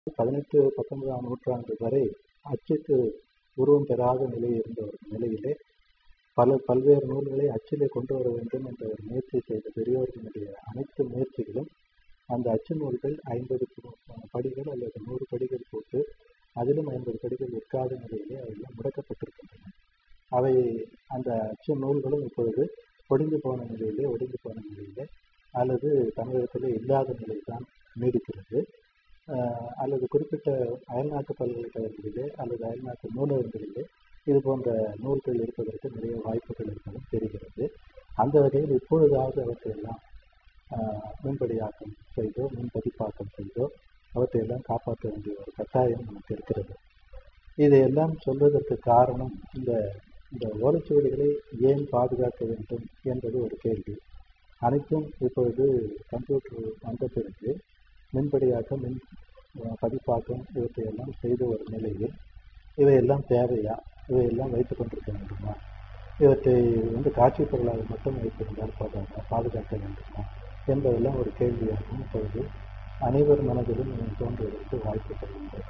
பதினெட்டு பத்தொன்பதாம் நூற்றாண்டு வரை அச்சுக்கு உருவம் பெறாத நிலை இருந்த ஒரு நிலையிலே பல பல்வேறு நூல்களை அச்சிலே கொண்டு வர வேண்டும் என்ற ஒரு முயற்சி செய்த பெரியோர்களுடைய அனைத்து முயற்சிகளும் அந்த அச்சு நூல்கள் ஐம்பது படிகள் அல்லது நூறு படிகள் போட்டு அதிலும் ஐம்பது படிகள் இருக்காத நிலையிலே அவையெல்லாம் முடக்கப்பட்டிருக்கின்றன அவை அந்த அச்சு நூல்களும் இப்பொழுது ஒடிந்து போன நிலையிலே ஒடிந்து போன நிலையிலே அல்லது தமிழகத்திலே இல்லாத நிலைதான் நீடிக்கிறது ஆஹ் அல்லது குறிப்பிட்ட அயல்நாட்டு பல்கலைக்கழகங்களிலே அல்லது அயல்நாட்டு நூலகங்களிலே இது போன்ற நூல்கள் இருப்பதற்கு நிறைய வாய்ப்புகள் இருப்பதும் தெரிகிறது அந்த வகையில் இப்பொழுதாவது அவற்றையெல்லாம் ஆஹ் மீன்படியாக்கம் செய்தோ மீன்பதிப்பாக்கம் செய்தோ அவற்றையெல்லாம் காப்பாற்ற வேண்டிய ஒரு கட்டாயம் நமக்கு இருக்கிறது இதையெல்லாம் சொல்வதற்கு காரணம் இந்த இந்த ஓலைச்சுவடிகளை ஏன் பாதுகாக்க வேண்டும் என்பது ஒரு கேள்வி அனைத்தும் இப்பொழுது கம்ப்யூட்டர் வந்த பிறகு மின்படியாக்கம் மின் அஹ் பதிப்பாக்கம் இவற்றையெல்லாம் செய்த ஒரு நிலையில் இவையெல்லாம் தேவையா இவையெல்லாம் வைத்துக் கொண்டிருக்க வேண்டுமா இவற்றை வந்து காட்சி பொருளாக மட்டும் வைத்திருந்தால் போதாதா பாதுகாக்க வேண்டுமா என்பதெல்லாம் ஒரு கேள்வியாகவும் இப்பொழுது அனைவர் மனதிலும் தோன்றுவதற்கு வாய்ப்புகள் உண்டு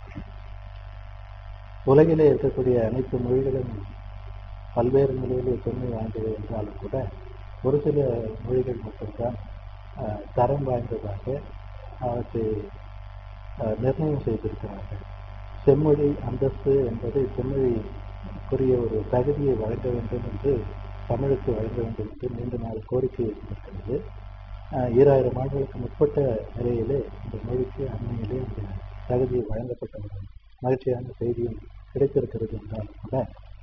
உலகிலே இருக்கக்கூடிய அனைத்து மொழிகளும் பல்வேறு நிலைகளில் தொன்மை வாய்ந்தது என்றாலும் கூட ஒரு சில மொழிகள் மட்டும்தான் ஆஹ், தரம் வாய்ந்ததாக அவற்றை ஆஹ், நிர்ணயம் செய்திருக்கிறார்கள் செம்மொழி அந்தஸ்து என்பதை செம்மொழிக்குரிய ஒரு தகுதியை வழங்க வேண்டும் என்று தமிழுக்கு வழங்க வேண்டும் என்று நீண்ட நாள் கோரிக்கை இருந்திருக்கிறது ஆஹ், ஈராயிரம் ஆண்டுகளுக்கு முற்பட்ட நிலையிலே இந்த மொழிக்கு அண்மையிலே இந்த தகுதியை வழங்கப்பட்ட ஒரு மகிழ்ச்சியான செய்தியும் கிடைத்திருக்கிறது என்றாலும் கூட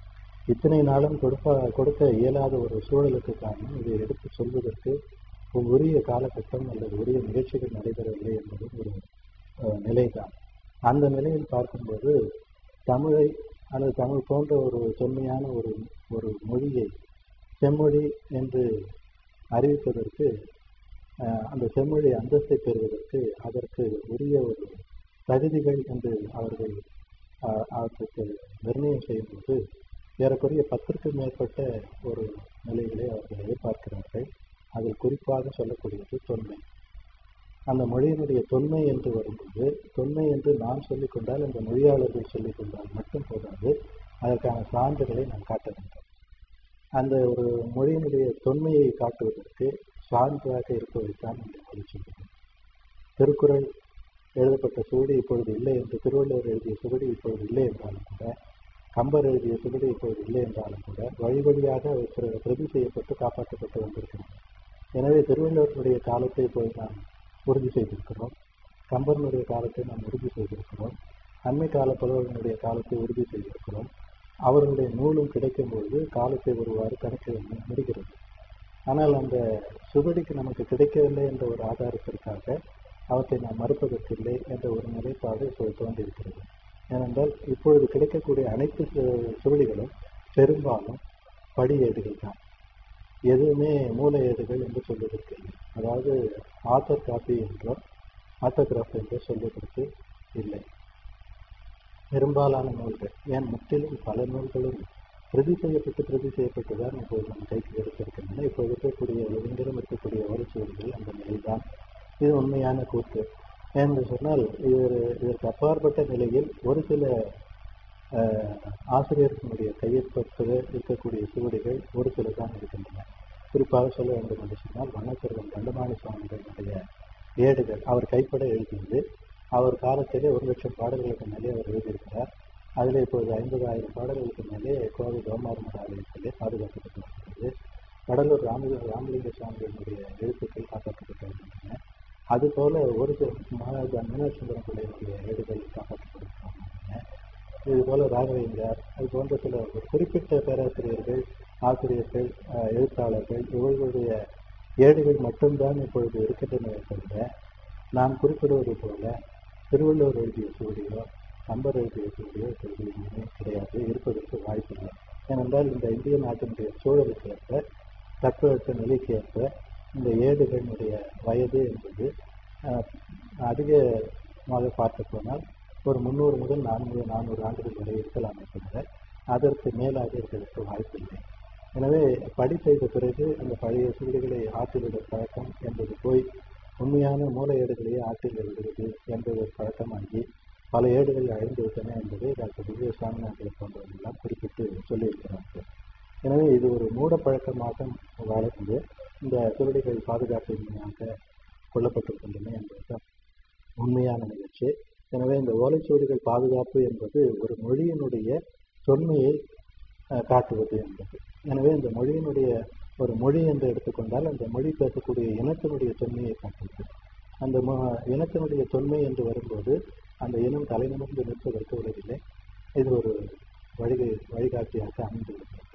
இத்தனை நாளும் கொடுப்ப கொடுக்க இயலாத ஒரு சூழலுக்கு காரணம் இதை எடுத்து சொல்வதற்கு ஒரு உரிய காலகட்டம் அல்லது உரிய நிகழ்ச்சிகள் நடைபெறவில்லை என்பது ஒரு அஹ், நிலைதான் அந்த நிலையில் பார்க்கும்போது தமிழை அல்லது தமிழ் போன்ற ஒரு தொன்மையான ஒரு ஒரு மொழியை செம்மொழி என்று அறிவிப்பதற்கு அஹ், அந்த செம்மொழி அந்தஸ்தை பெறுவதற்கு அதற்கு உரிய ஒரு தகுதிகள் என்று அவர்கள் அஹ், அவற்றுக்கு நிர்ணயம் செய்யும்போது ஏறக்குறைய பத்திற்கும் மேற்பட்ட ஒரு நிலைகளை அவர்கள் எதிர்பார்க்கிறார்கள் அதில் குறிப்பாக சொல்லக்கூடியது தொன்மை அந்த மொழியினுடைய தொன்மை என்று வரும்போது தொன்மை என்று நாம் சொல்லிக் கொண்டால் அந்த மொழியாளர்கள் சொல்லிக் கொண்டால் மட்டும் போதாது அதற்கான சான்றுகளை நாம் காட்ட வேண்டும் அந்த ஒரு மொழியினுடைய தொன்மையை காட்டுவதற்கு சான்றாக இருப்பதைத்தான் இந்த மொழி சொல்கிறது திருக்குறள் எழுதப்பட்ட சுவடி இப்பொழுது இல்லை என்று திருவள்ளுவர் எழுதிய சுவடி இப்பொழுது இல்லை என்றாலும் கூட கம்பர் எழுதிய சுவடி இப்பொழுது இல்லை என்றாலும் கூட வழி வழியாக அவை பிர- பிரதி செய்யப்பட்டு காப்பாற்றப்பட்டு வந்திருக்கிறது எனவே திருவள்ளுவருடைய காலத்தை இப்பொழுது நாம் உறுதி செய்திருக்கிறோம் கம்பரனுடைய காலத்தை நாம் உறுதி செய்திருக்கிறோம் அண்மை கால புலவர்களுடைய காலத்தை உறுதி செய்திருக்கிறோம் அவர்களுடைய நூலும் கிடைக்கும் பொழுது காலத்தை ஒருவாறு கணக்கிட மு- முடிகிறது ஆனால் அந்த சுவடிக்கு நமக்கு கிடைக்கவில்லை என்ற ஒரு ஆதாரத்திற்காக அவற்றை நாம் மறுப்பதற்கில்லை என்ற ஒரு நிலைப்பாடு இப்போது தோன்றியிருக்கிறது ஏனென்றால் இப்பொழுது கிடைக்கக்கூடிய அனைத்து சு- சுவடிகளும் பெரும்பாலும் படியேடுகள் தான் எதுவுமே மூல ஏடுகள் என்று சொல்வதற்கு இல்லை அதாவது ஆத்தர் காப்பி என்றோ ஆட்டோகிராஃப் என்றோ சொல்வதற்கு இல்லை பெரும்பாலான நூல்கள் ஏன் முற்றிலும் பல நூல்களும் பிரதி செய்யப்பட்டு பிரதி செய்யப்பட்டு தான் இப்போது நம் கைக்கு கிடைத்திருக்கின்றன இப்போ இருக்கக்கூடிய எங்கெங்கிலும் இருக்கக்கூடிய ஓலைச்சுவடிகள் அந்த நிலைதான் இது உண்மையான கூற்று ஏனென்று சொன்னால் இது இதற்கு அப்பாற்பட்ட நிலையில் ஒரு சில ஆஹ், ஆசிரியர்களுடைய கையெழுத்து இருக்கக்கூடிய சுவடிகள் ஒரு சில தான் இருக்கின்றன குறிப்பாக சொல்ல வேண்டும் என்று சொன்னால் வண்ணச்செல்வன் தண்டமாணி சுவாமிகளுடைய ஏடுகள் அவர் கைப்பட எழுதியது அவர் காலத்திலே ஒரு லட்சம் பாடல்களுக்கு மேலே அவர் எழுதியிருக்கிறார் அதில் இப்போது ஐம்பதாயிரம் பாடல்களுக்கு மேலே கோவை கோமாரமர் ஆலயத்திலே பாதுகாக்கப்பட்டு வருகிறது கடலூர் ராம ராமலிங்க சுவாமிகளுடைய எழுத்துக்கள் காப்பாற்றப்பட்டு வருகின்றன அதுபோல ஒரு சில மகா மீனாட்சி சுந்தரம் பிள்ளையினுடைய ஏடுகள் காப்பாற்றப்படுகின்றன இது போல ராகவேந்தர் அது போன்ற சில ஒரு குறிப்பிட்ட பேராசிரியர்கள் ஆசிரியர்கள் அஹ், எழுத்தாளர்கள் இவர்களுடைய ஏடுகள் மட்டும்தான் இப்பொழுது இருக்கின்றன தவிர நான் குறிப்பிடுவது போல திருவள்ளுவர் எழுதிய சூடியோ கம்பர் எழுதிய சூடியோ இப்பொழுது எதுவுமே கிடையாது இருப்பதற்கு வாய்ப்பில்லை ஏனென்றால் இந்த இந்திய நாட்டினுடைய சூழலுக்கு ஏற்ப தட்பவெட்ப நிலைக்கு ஏற்ப இந்த ஏடுகளினுடைய வயது என்பது அஹ், அதிகமாக பார்க்க போனால் ஒரு முந்நூறு முதல் நான்கு நானூறு ஆண்டுகள் வரை இருக்கலாமே தவிர அதற்கு மேலாக இருப்பதற்கு வாய்ப்பில்லை எனவே படி செய்த பிறகு அந்த பழைய சுவடிகளை ஆற்றிவிட பழக்கம் என்பது போய் உண்மையான மூல ஏடுகளையே ஆற்றில் எழுதுவது என்பது ஒரு பழக்கமாகி பல ஏடுகள் அழிந்து விட்டன என்பதை டாக்டர் திவ்ய சாமிநாதன் போன்றவர்களெல்லாம் குறிப்பிட்டு சொல்லியிருக்கிறார்கள் எனவே இது ஒரு மூடப்பழக்கமாக வளர்ந்து இந்த திருடிகள் பாதுகாப்பின்மையாக கொல்லப்பட்டிருக்கின்றன என்பதுதான் உண்மையான நிகழ்ச்சி எனவே இந்த ஓலைச்சுவடிகள் பாதுகாப்பு என்பது ஒரு மொழியினுடைய தொன்மையை அஹ், காட்டுவது என்பது எனவே இந்த மொழியினுடைய ஒரு மொழி என்று எடுத்துக்கொண்டால் அந்த மொழி பேசக்கூடிய இனத்தினுடைய தொன்மையை காட்டுவது அந்த மொ- இனத்தினுடைய தொன்மை என்று வரும்போது அந்த இனம் தலைநிமிர்ந்து நிற்பதற்கு உதவில்லை இது ஒரு வழிகை வழிகாட்டியாக அமைந்துள்ளது